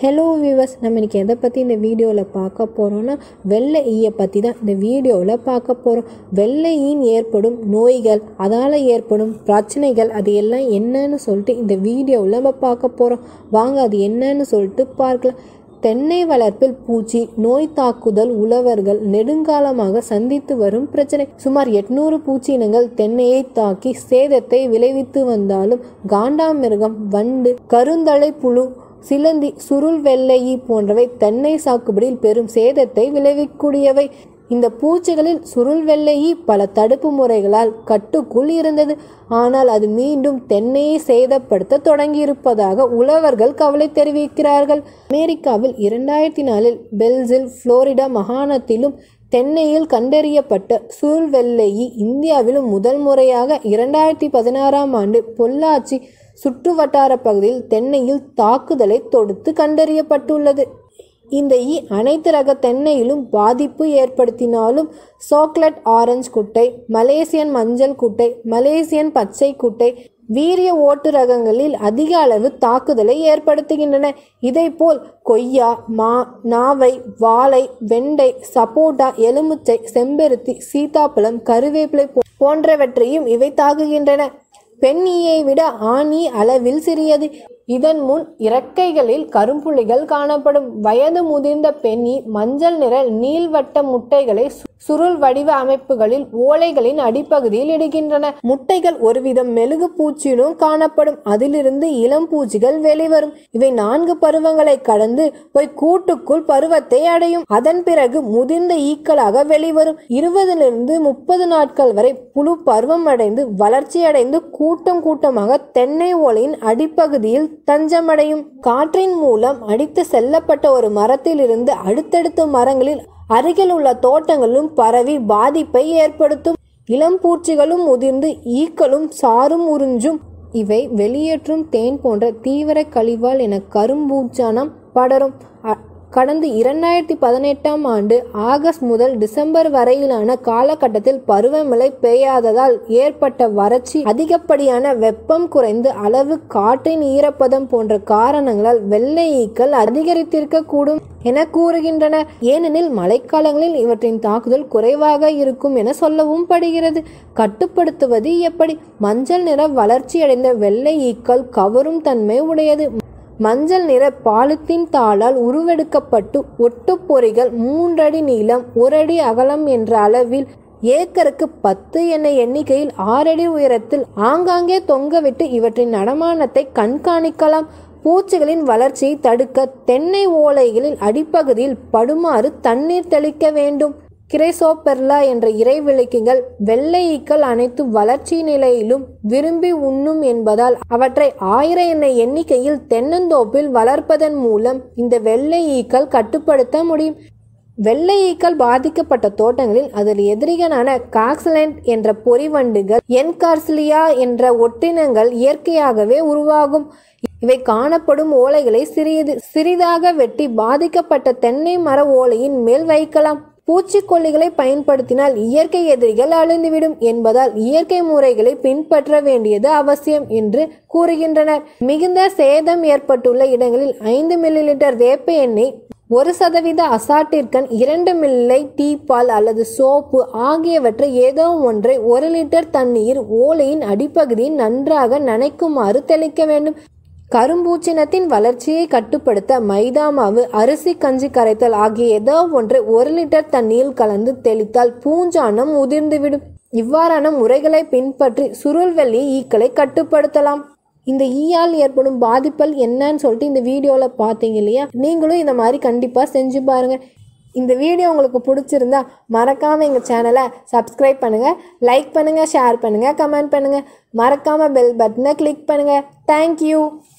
hello viewers நம்ம இன்றைக்கி எதை பற்றி இந்த வீடியோவில் பார்க்க போகிறோன்னா வெள்ளை ஈயை பற்றி தான் இந்த வீடியோவில் பார்க்க போகிறோம் வெள்ளை ஈன் ஏற்படும் நோய்கள் அதால் ஏற்படும் பிரச்சனைகள் அது எல்லாம் என்னன்னு சொல்லிட்டு இந்த வீடியோவில் நம்ம பார்க்க போகிறோம் வாங்க அது என்னன்னு சொல்லிட்டு பார்க்கலாம் தென்னை வளர்ப்பில் பூச்சி நோய் தாக்குதல் உழவர்கள் நெடுங்காலமாக சந்தித்து வரும் பிரச்சனை சுமார் எட்நூறு பூச்சி இனங்கள் தென்னையை தாக்கி சேதத்தை விளைவித்து வந்தாலும் காண்டாமிருகம் வண்டு கருந்தழை புழு சிலந்தி சுருள் வெள்ளையி போன்றவை தென்னை சாகுபடியில் பெரும் சேதத்தை விளைவிக்கூடியவை இந்த பூச்சிகளில் சுருள் வெள்ளையி பல தடுப்பு முறைகளால் கட்டுக்குள் இருந்தது ஆனால் அது மீண்டும் தென்னையை சேதப்படுத்த தொடங்கியிருப்பதாக உழவர்கள் கவலை தெரிவிக்கிறார்கள் அமெரிக்காவில் இரண்டாயிரத்தி நாலில் பெல்சில் புளோரிடா மாகாணத்திலும் தென்னையில் கண்டறியப்பட்ட சுருள் வெள்ளையி இந்தியாவிலும் முதல் முறையாக இரண்டாயிரத்தி பதினாறாம் ஆண்டு பொள்ளாச்சி சுற்று வட்டார பகுதியில் தென்னையில் தாக்குதலை தொடுத்து கண்டறியப்பட்டுள்ளது இந்த ஈ அனைத்து ரக தென்னையிலும் பாதிப்பு ஏற்படுத்தினாலும் சாக்லேட் ஆரஞ்சு குட்டை மலேசியன் மஞ்சள் குட்டை மலேசியன் பச்சை குட்டை வீரிய ஓட்டு ரகங்களில் அதிக அளவு தாக்குதலை ஏற்படுத்துகின்றன இதைப்போல் கொய்யா மா நாவை வாழை வெண்டை சப்போட்டா எலுமிச்சை செம்பருத்தி சீதாப்பழம் கருவேப்பிலை போன்றவற்றையும் இவை தாக்குகின்றன பெண் ஈயை விட ஆண் ஈ அளவில் சிறியது இதன் முன் இறக்கைகளில் கரும்புள்ளிகள் காணப்படும் வயது முதிர்ந்த பெண்ணி மஞ்சள் நிற நீள்வட்ட முட்டைகளை சுருள் வடிவ அமைப்புகளில் ஓலைகளின் அடிப்பகுதியில் இடுகின்றன முட்டைகள் ஒருவிதம் மெழுகு பூச்சியிலும் காணப்படும் அதிலிருந்து இளம் பூச்சிகள் வெளிவரும் இவை நான்கு பருவங்களை கடந்து போய் கூட்டுக்குள் பருவத்தை அடையும் அதன் பிறகு முதிர்ந்த ஈக்களாக வெளிவரும் இருபதிலிருந்து முப்பது நாட்கள் வரை புழு பருவம் அடைந்து வளர்ச்சியடைந்து கூட்டம் கூட்டமாக தென்னை ஓலையின் அடிப்பகுதியில் தஞ்சமடையும் காற்றின் மூலம் அடித்து செல்லப்பட்ட ஒரு மரத்திலிருந்து அடுத்தடுத்த மரங்களில் அருகில் உள்ள தோட்டங்களும் பரவி பாதிப்பை ஏற்படுத்தும் இளம் பூச்சிகளும் முதிர்ந்து ஈக்களும் சாரும் உறிஞ்சும் இவை வெளியேற்றும் தேன் போன்ற தீவிர கழிவால் என கரும்பூச்சானம் படரும் கடந்த இரண்டாயிரத்தி பதினெட்டாம் ஆண்டு ஆகஸ்ட் முதல் டிசம்பர் வரையிலான காலகட்டத்தில் பருவமழை பெய்யாததால் ஏற்பட்ட வறட்சி அதிகப்படியான வெப்பம் குறைந்து அளவு காற்றின் ஈரப்பதம் போன்ற காரணங்களால் வெள்ளை ஈக்கள் அதிகரித்திருக்கக்கூடும் என கூறுகின்றனர் ஏனெனில் மழைக்காலங்களில் இவற்றின் தாக்குதல் குறைவாக இருக்கும் என சொல்லவும் படுகிறது கட்டுப்படுத்துவது எப்படி மஞ்சள் நிற வளர்ச்சியடைந்த வெள்ளை ஈக்கள் கவரும் தன்மை உடையது மஞ்சள் நிற பாலித்தீன் தாளால் உருவெடுக்கப்பட்டு ஒட்டுப்பொறிகள் மூன்றடி நீளம் ஒரு அடி அகலம் என்ற அளவில் ஏக்கருக்கு பத்து என்ற எண்ணிக்கையில் ஆறடி உயரத்தில் ஆங்காங்கே தொங்கவிட்டு இவற்றின் நடமானத்தை கண்காணிக்கலாம் பூச்சிகளின் வளர்ச்சியை தடுக்க தென்னை ஓலைகளில் அடிப்பகுதியில் படுமாறு தண்ணீர் தெளிக்க வேண்டும் கிரைசோபெர்லா என்ற இறைவிளக்குகள் வெள்ளை ஈக்கள் அனைத்து வளர்ச்சி நிலையிலும் விரும்பி உண்ணும் என்பதால் அவற்றை ஆயிரம் என்ற எண்ணிக்கையில் தென்னந்தோப்பில் வளர்ப்பதன் மூலம் இந்த வெள்ளை ஈக்கள் கட்டுப்படுத்த முடியும் வெள்ளை ஈக்கள் பாதிக்கப்பட்ட தோட்டங்களில் அதில் எதிரிகளான காக்சலண்ட் என்ற பொறிவண்டுகள் என்கார்சிலியா என்ற ஒட்டினங்கள் இயற்கையாகவே உருவாகும் இவை காணப்படும் ஓலைகளை சிறியது சிறிதாக வெட்டி பாதிக்கப்பட்ட தென்னை மர ஓலையின் மேல் வைக்கலாம் பூச்சிக்கொல்லிகளை பயன்படுத்தினால் இயற்கை எதிரிகள் அழிந்துவிடும் என்பதால் இயற்கை முறைகளை பின்பற்ற வேண்டியது அவசியம் என்று கூறுகின்றனர் மிகுந்த சேதம் ஏற்பட்டுள்ள இடங்களில் ஐந்து மில்லி லிட்டர் வேப்ப எண்ணெய் ஒரு சதவீத அசாட்டிற்கன் இரண்டு மில்லை டீப்பால் அல்லது சோப்பு ஆகியவற்றை ஏதோ ஒன்றை ஒரு லிட்டர் தண்ணீர் ஓலையின் அடிப்பகுதியில் நன்றாக நனைக்குமாறு தெளிக்க வேண்டும் கரும்பூச்சினத்தின் வளர்ச்சியை கட்டுப்படுத்த மைதா மாவு அரிசி கஞ்சி கரைத்தல் ஆகிய ஏதோ ஒன்றை ஒரு லிட்டர் தண்ணீரில் கலந்து தெளித்தால் பூஞ்சானம் உதிர்ந்துவிடும் இவ்வாறான முறைகளை பின்பற்றி சுருள்வெள்ளி ஈக்களை கட்டுப்படுத்தலாம் இந்த ஈயால் ஏற்படும் பாதிப்பல் என்னன்னு சொல்லிட்டு இந்த வீடியோவில் பார்த்தீங்க இல்லையா நீங்களும் இந்த மாதிரி கண்டிப்பாக செஞ்சு பாருங்கள் இந்த வீடியோ உங்களுக்கு பிடிச்சிருந்தா மறக்காமல் எங்கள் சேனலை சப்ஸ்கிரைப் பண்ணுங்கள் லைக் பண்ணுங்கள் ஷேர் பண்ணுங்கள் கமெண்ட் பண்ணுங்கள் மறக்காமல் பெல் பட்டனை கிளிக் பண்ணுங்கள் தேங்க்யூ